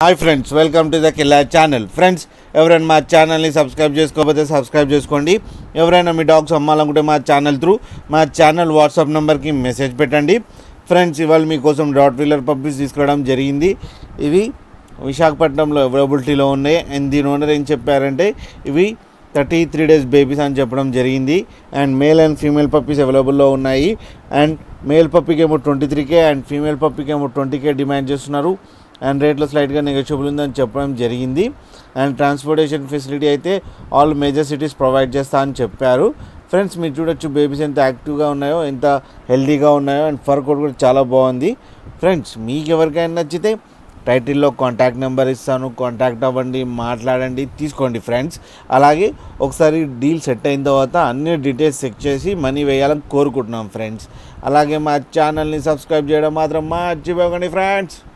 hi friends welcome to the కిల్లా channel friends ఎవరైనా మా ఛానల్ని సబ్స్క్రైబ్ చేసుకోకపోతే సబ్స్క్రైబ్ చేసుకోండి ఎవరైనా మీ డాగ్స్ అమ్మాలనుకుంటే మా ఛానల్ త్రూ మా ఛానల్ వాట్సాప్ నెంబర్కి మెసేజ్ పెట్టండి ఫ్రెండ్స్ ఇవాళ మీకోసం డాట్ వీలర్ పప్పీస్ తీసుకురావడం జరిగింది ఇవి విశాఖపట్నంలో అవైలబిలిటీలో ఉన్నాయి అండ్ దీని ఓనర్ ఏం చెప్పారంటే ఇవి థర్టీ త్రీ డేస్ బేబీస్ అని చెప్పడం జరిగింది and male and female puppies అవైలబుల్లో ఉన్నాయి అండ్ మేల్ పప్పీకి ఏమో ట్వంటీ త్రీకే అండ్ ఫీమేల్ పప్పీకి ఏమో ట్వంటీకే డిమాండ్ చేస్తున్నారు అండ్ రేట్లో స్లైట్గా నెగోషియబుల్ ఉందని చెప్పడం జరిగింది అండ్ ట్రాన్స్పోర్టేషన్ ఫెసిలిటీ అయితే ఆల్ మేజర్ సిటీస్ ప్రొవైడ్ చేస్తా అని చెప్పారు ఫ్రెండ్స్ మీరు చూడొచ్చు బేబీస్ ఎంత యాక్టివ్గా ఉన్నాయో ఎంత హెల్తీగా ఉన్నాయో అండ్ ఫర్ కోట్ కూడా చాలా బాగుంది ఫ్రెండ్స్ మీకు ఎవరికైనా నచ్చితే టైటిల్లో కాంటాక్ట్ నెంబర్ ఇస్తాను కాంటాక్ట్ అవ్వండి మాట్లాడండి తీసుకోండి ఫ్రెండ్స్ అలాగే ఒకసారి డీల్ సెట్ అయిన తర్వాత అన్ని డీటెయిల్స్ చెక్ చేసి మనీ వేయాలని కోరుకుంటున్నాం ఫ్రెండ్స్ అలాగే మా ఛానల్ని సబ్స్క్రైబ్ చేయడం మాత్రం మర్చిపోకండి ఫ్రెండ్స్